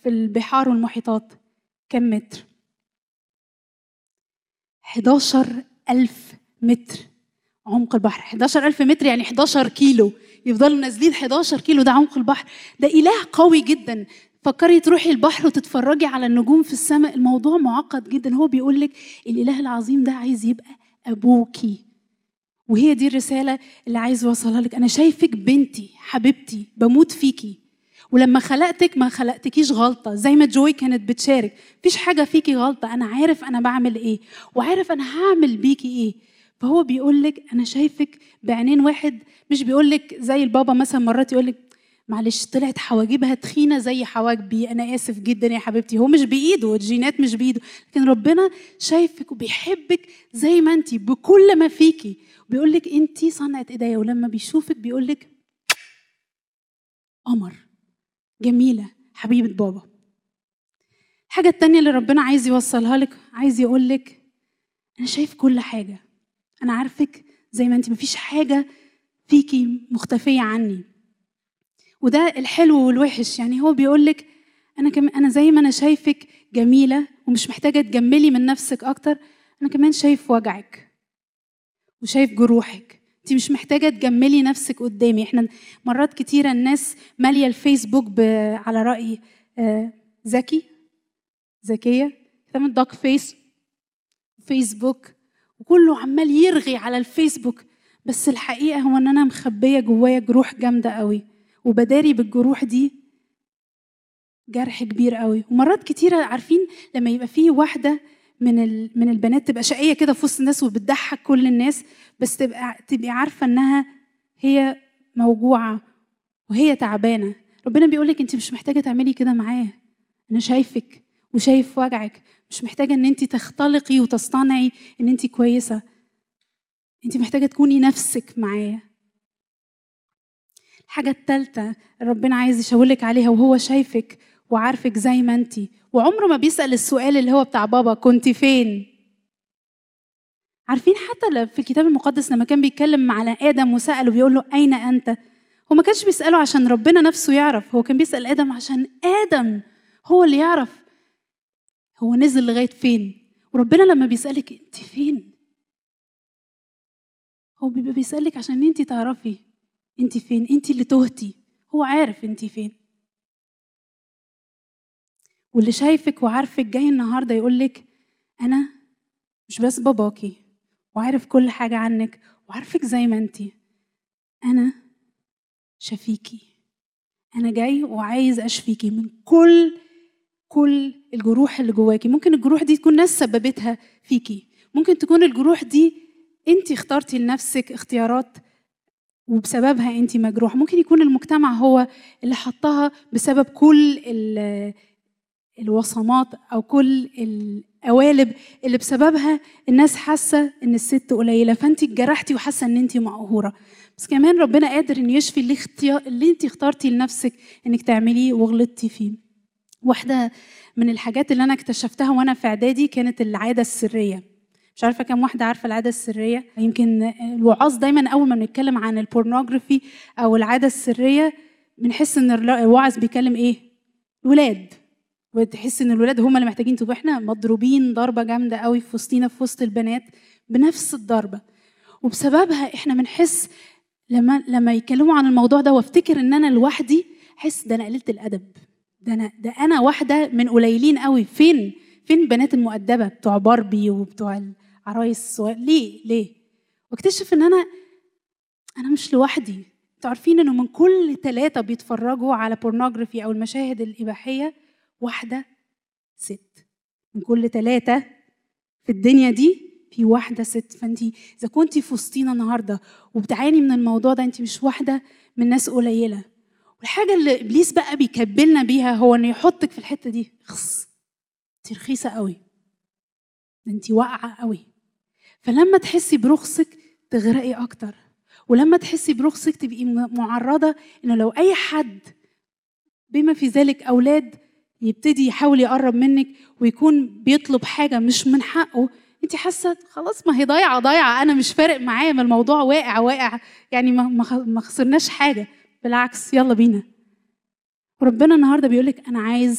في البحار والمحيطات كم متر 11 ألف متر عمق البحر 11 ألف متر يعني 11 كيلو يفضلوا نازلين 11 كيلو ده عمق البحر ده إله قوي جدا فكري تروحي البحر وتتفرجي على النجوم في السماء الموضوع معقد جدا هو بيقول لك الإله العظيم ده عايز يبقى أبوكي وهي دي الرسالة اللي عايز أوصلها لك أنا شايفك بنتي حبيبتي بموت فيكي ولما خلقتك ما خلقتكيش غلطة زي ما جوي كانت بتشارك مفيش حاجة فيكي غلطة أنا عارف أنا بعمل إيه وعارف أنا هعمل بيكي إيه فهو بيقول لك أنا شايفك بعينين واحد مش بيقول لك زي البابا مثلا مرات يقول لك معلش طلعت حواجبها تخينه زي حواجبي انا اسف جدا يا حبيبتي هو مش بايده الجينات مش بايده لكن ربنا شايفك وبيحبك زي ما انت بكل ما فيكي بيقول لك انت صنعت ايديا ولما بيشوفك بيقول لك قمر جميله حبيبه بابا الحاجه التانية اللي ربنا عايز يوصلها لك عايز يقول لك انا شايف كل حاجه انا عارفك زي ما انت مفيش حاجه فيكي مختفيه عني وده الحلو والوحش يعني هو بيقول لك انا كم انا زي ما انا شايفك جميله ومش محتاجه تجملي من نفسك اكتر انا كمان شايف وجعك وشايف جروحك انت مش محتاجه تجملي نفسك قدامي احنا مرات كتيره الناس ماليه الفيسبوك ب... على راي آه، زكي زكيه تعمل داك فيس فيسبوك وكله عمال يرغي على الفيسبوك بس الحقيقه هو ان انا مخبيه جوايا جروح جامده قوي وبداري بالجروح دي جرح كبير قوي ومرات كتيره عارفين لما يبقى فيه واحده من من البنات تبقى شقيه كده في وسط الناس وبتضحك كل الناس بس تبقى تبقي عارفه انها هي موجوعه وهي تعبانه ربنا بيقول لك انت مش محتاجه تعملي كده معاه انا شايفك وشايف وجعك مش محتاجه ان انت تختلقي وتصطنعي ان انت كويسه انت محتاجه تكوني نفسك معاه الحاجة التالتة ربنا عايز يشاورلك عليها وهو شايفك وعارفك زي ما انت وعمره ما بيسأل السؤال اللي هو بتاع بابا كنت فين عارفين حتى في الكتاب المقدس لما كان بيتكلم على آدم وسأله بيقول له أين أنت هو ما كانش بيسأله عشان ربنا نفسه يعرف هو كان بيسأل آدم عشان آدم هو اللي يعرف هو نزل لغاية فين وربنا لما بيسألك انت فين هو بيبقى بيسألك عشان انت تعرفي انت فين انت اللي تهتي هو عارف انت فين واللي شايفك وعارفك جاي النهارده يقول لك انا مش بس باباكي وعارف كل حاجه عنك وعارفك زي ما انت انا شفيكي انا جاي وعايز اشفيكي من كل كل الجروح اللي جواكي ممكن الجروح دي تكون ناس سببتها فيكي ممكن تكون الجروح دي انت اخترتي لنفسك اختيارات وبسببها انت مجروح ممكن يكون المجتمع هو اللي حطها بسبب كل الوصمات او كل القوالب اللي بسببها الناس حاسه ان الست قليله فانت اتجرحتي وحاسه ان انت مقهوره بس كمان ربنا قادر ان يشفي اللي, اختيار اللي انت اخترتي لنفسك انك تعمليه وغلطتي فيه واحده من الحاجات اللي انا اكتشفتها وانا في اعدادي كانت العاده السريه مش عارفه كم واحده عارفه العاده السريه يمكن الوعاظ دايما اول ما بنتكلم عن البورنوجرافي او العاده السريه بنحس ان الواعظ بيكلم ايه الولاد وتحس ان الولاد هم اللي محتاجين تبقى احنا مضروبين ضربه جامده قوي في وسطينا في وسط البنات بنفس الضربه وبسببها احنا بنحس لما لما يتكلموا عن الموضوع ده وافتكر ان انا لوحدي احس ده انا قللت الادب ده انا ده انا واحده من قليلين قوي فين فين البنات المؤدبه بتوع باربي وبتوع عرايس الصغير ليه ليه واكتشف ان انا انا مش لوحدي انتوا عارفين انه من كل ثلاثه بيتفرجوا على بورنوجرافي او المشاهد الاباحيه واحده ست من كل ثلاثه في الدنيا دي في واحده ست فانت اذا كنت في وسطينا النهارده وبتعاني من الموضوع ده انت مش واحده من ناس قليله والحاجه اللي ابليس بقى بيكبلنا بيها هو انه يحطك في الحته دي خص انت رخيصه قوي انت واقعه قوي فلما تحسي برخصك تغرقي اكتر ولما تحسي برخصك تبقي معرضه انه لو اي حد بما في ذلك اولاد يبتدي يحاول يقرب منك ويكون بيطلب حاجه مش من حقه انت حاسه خلاص ما هي ضايعه ضايعه انا مش فارق معايا ما الموضوع واقع واقع يعني ما ما خسرناش حاجه بالعكس يلا بينا وربنا النهارده بيقول لك انا عايز